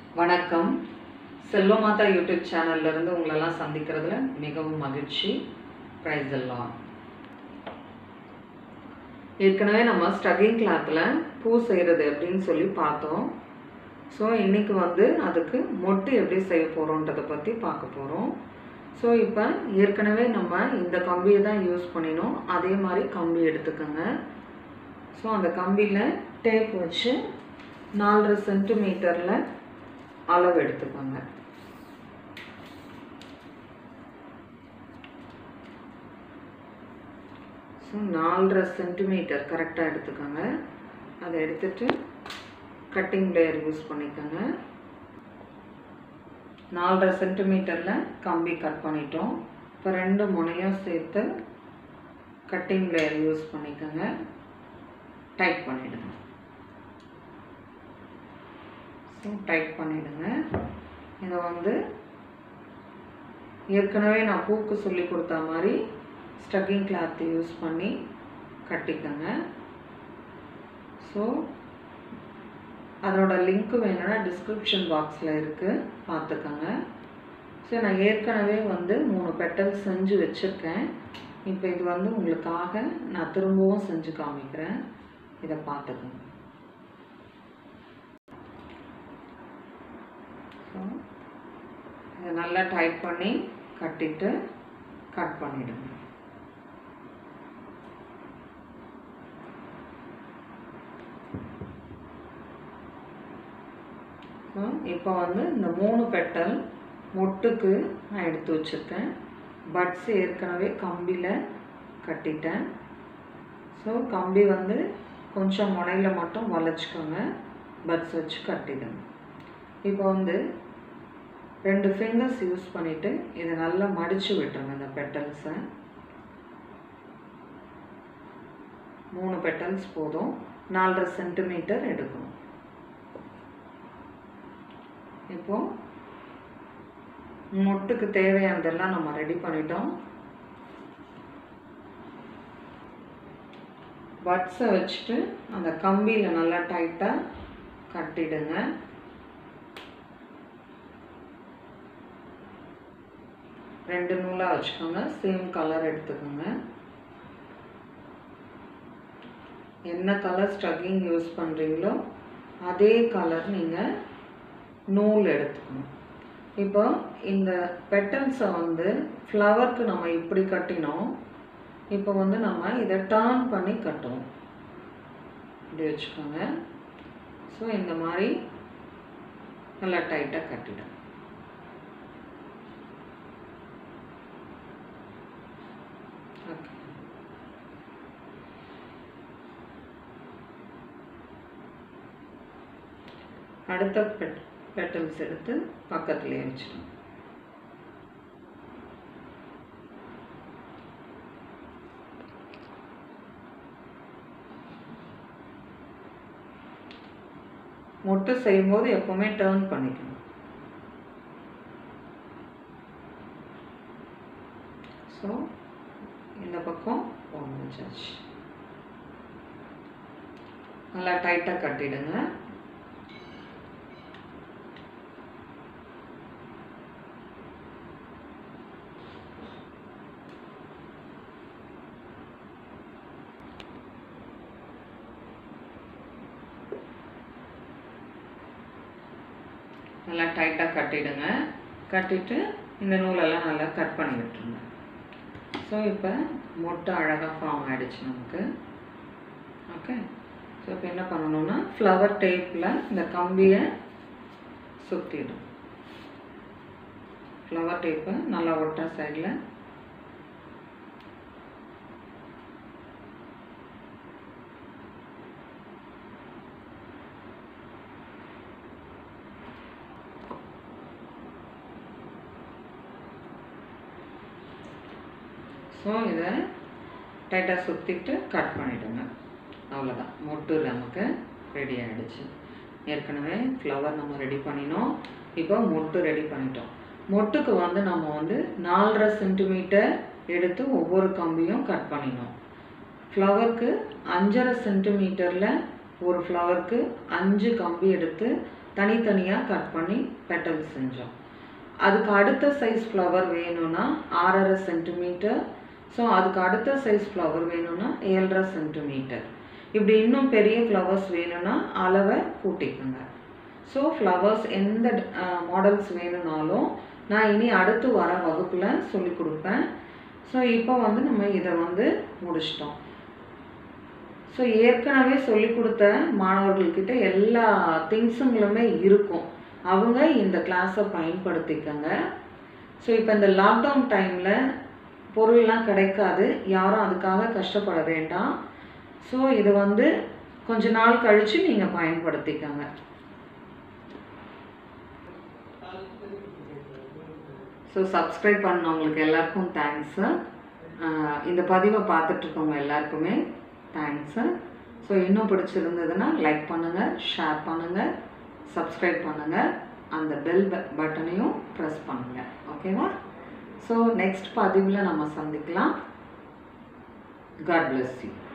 வணக்கம் செல்வமாதா யூடியூப் சேனல்ல இருந்து உங்களெல்லாம் சந்திக்கிறதுல மிகவும் மகிழ்ச்சி ப்ரைஸ் எல்லாம் ஏற்கனவே நம்ம ஸ்டகிங் கிளாத்தில் பூ செய்கிறது எப்படின்னு சொல்லி பார்த்தோம் ஸோ இன்னைக்கு வந்து அதுக்கு மொட்டு எப்படி செய்ய போகிறோன்றதை பற்றி பார்க்க போகிறோம் ஸோ இப்போ ஏற்கனவே நம்ம இந்த கம்பியை தான் யூஸ் பண்ணினோம் அதே மாதிரி கம்பி எடுத்துக்கோங்க ஸோ அந்த கம்பியில் டேப் வச்சு நாலரை சென்டிமீட்டரில் அளவு எடுத்துக்கோங்க ஸோ நாலரை சென்டிமீட்டர் கரெக்டாக எடுத்துக்கோங்க அதை எடுத்துட்டு கட்டிங் பிளேயர் யூஸ் பண்ணிக்கோங்க நாலரை சென்டிமீட்டரில் கம்பி கட் பண்ணிட்டோம் இப்போ ரெண்டு முனையும் சேர்த்து கட்டிங் பிளேயர் யூஸ் பண்ணிக்கோங்க டைட் பண்ணிவிடுங்க ஸோ டைட் பண்ணிவிடுங்க இதை வந்து ஏற்கனவே நான் பூக்கு சொல்லி கொடுத்த மாதிரி ஸ்டக்கிங் கிளாத் யூஸ் பண்ணி கட்டிக்கோங்க ஸோ அதோட லிங்க் வேணும்னா டிஸ்கிரிப்ஷன் பாக்ஸில் இருக்குது பார்த்துக்கோங்க ஸோ நான் ஏற்கனவே வந்து மூணு பெட்டல் செஞ்சு வச்சுருக்கேன் இப்போ இது வந்து உங்களுக்காக நான் திரும்பவும் செஞ்சு காமிக்கிறேன் இதை பார்த்துக்கோங்க ஸோ இதை நல்லா டைட் பண்ணி கட்டிட்டு கட் பண்ணிவிடுங்க ஸோ இப்போ வந்து இந்த மூணு பெட்டல் மொட்டுக்கு நான் எடுத்து வச்சுருக்கேன் பட்ஸ் ஏற்கனவே கம்பியில் கட்டிட்டேன் ஸோ கம்பி வந்து கொஞ்சம் முனையில் மட்டும் வளைச்சிக்கோங்க பட்ஸ் வச்சு கட்டிடுங்க இப்போ வந்து ரெண்டு ஃபிங்கர்ஸ் யூஸ் பண்ணிவிட்டு இதை நல்லா மடித்து விட்டுருங்க இந்த பெட்டல்ஸை மூணு பெட்டல்ஸ் போதும் நாலரை சென்டிமீட்டர் எடுக்கணும் இப்போ மொட்டுக்கு தேவையானதெல்லாம் நம்ம ரெடி பண்ணிட்டோம் பட்ஸை வச்சுட்டு அந்த கம்பியில் நல்லா டைட்டாக கட்டிடுங்க ரெண்டு நூலாக வச்சுக்கோங்க சேம் கலர் எடுத்துக்கோங்க என்ன கலர் ஸ்டக்கிங் யூஸ் பண்ணுறீங்களோ அதே கலர் நீங்கள் நூல் எடுத்துக்கணும் இப்போ இந்த பெட்டல்ஸை வந்து ஃப்ளவருக்கு நம்ம இப்படி கட்டினோம் இப்போ வந்து நம்ம இதை டர்ன் பண்ணி கட்டுவோம் இப்படி வச்சுக்கோங்க ஸோ இந்த மாதிரி நல்லா டைட்டாக கட்டிடும் ஓகே அடுத்த பெட் பெட்டல்ஸ் எடுத்து பக்கத்துலேயே வச்சிடும் மொட்டு செய்யும்போது எப்போவுமே டேர்ன் பண்ணிக்கணும் ஸோ இந்த பக்கம் ஒன்று வச்சாச்சு நல்லா டைட்டாக கட்டிடுங்க நல்லா டைட்டாக கட்டிடுங்க கட்டிட்டு இந்த நூலெல்லாம் நல்லா கட் பண்ணி விட்டுருங்க ஸோ இப்போ மொட்டை அழகாக ஃபார்ம் ஆகிடுச்சு நமக்கு ஓகே ஸோ இப்போ என்ன பண்ணணும்னா ஃப்ளவர் டேப்பில் இந்த கம்பியை சுற்றிடும் ஃப்ளவர் டேப்பை நல்லா ஒட்டா சைடில் ஸோ இதை டைட்டாக சுற்றிட்டு கட் பண்ணிவிடுங்க அவ்வளோதான் மொட்டு நமக்கு ரெடி ஆகிடுச்சு ஏற்கனவே ஃப்ளவர் நம்ம ரெடி பண்ணினோம் இப்போ மொட்டு ரெடி பண்ணிட்டோம் மொட்டுக்கு வந்து நம்ம வந்து நாலரை சென்டிமீட்டர் எடுத்து ஒவ்வொரு கம்பியும் கட் பண்ணினோம் ஃப்ளவருக்கு அஞ்சரை சென்டிமீட்டரில் ஒரு ஃப்ளவருக்கு அஞ்சு கம்பி எடுத்து தனித்தனியாக கட் பண்ணி பெட்டல் செஞ்சோம் அதுக்கு அடுத்த சைஸ் ஃப்ளவர் வேணும்னா ஆறரை சென்டிமீட்டர் ஸோ அதுக்கு அடுத்த சைஸ் ஃப்ளவர் வேணும்னா ஏழரை சென்டிமீட்டர் இப்படி இன்னும் பெரிய ஃப்ளவர்ஸ் வேணும்னா அளவை கூட்டிக்கோங்க ஸோ ஃப்ளவர்ஸ் எந்த மாடல்ஸ் வேணும்னாலும் நான் இனி அடுத்து வர வகுப்பில் சொல்லி கொடுப்பேன் ஸோ இப்போ வந்து நம்ம இதை வந்து முடிச்சிட்டோம் ஸோ ஏற்கனவே சொல்லி கொடுத்த மாணவர்கள்கிட்ட எல்லா திங்ஸுங்களுமே இருக்கும் அவங்க இந்த கிளாஸை பயன்படுத்திக்கங்க ஸோ இப்போ இந்த லாக்டவுன் டைமில் பொருள்லாம் கிடைக்காது யாரும் அதுக்காக கஷ்டப்பட வேண்டாம் ஸோ இது வந்து கொஞ்ச நாள் கழித்து நீங்கள் பயன்படுத்திக்கங்க ஸோ சப்ஸ்கிரைப் பண்ணவங்களுக்கு எல்லாருக்கும் தேங்க்ஸு இந்த பதிவை பார்த்துட்ருக்கவங்க எல்லாருக்குமே தேங்க்ஸு ஸோ இன்னும் பிடிச்சிருந்ததுன்னா லைக் பண்ணுங்கள் ஷேர் பண்ணுங்கள் சப்ஸ்கிரைப் பண்ணுங்கள் அந்த பெல் பட்டனையும் ப்ரெஸ் பண்ணுங்கள் ஓகேவா ஸோ நெக்ஸ்ட் பதிவில் நம்ம சந்திக்கலாம் காட் bless you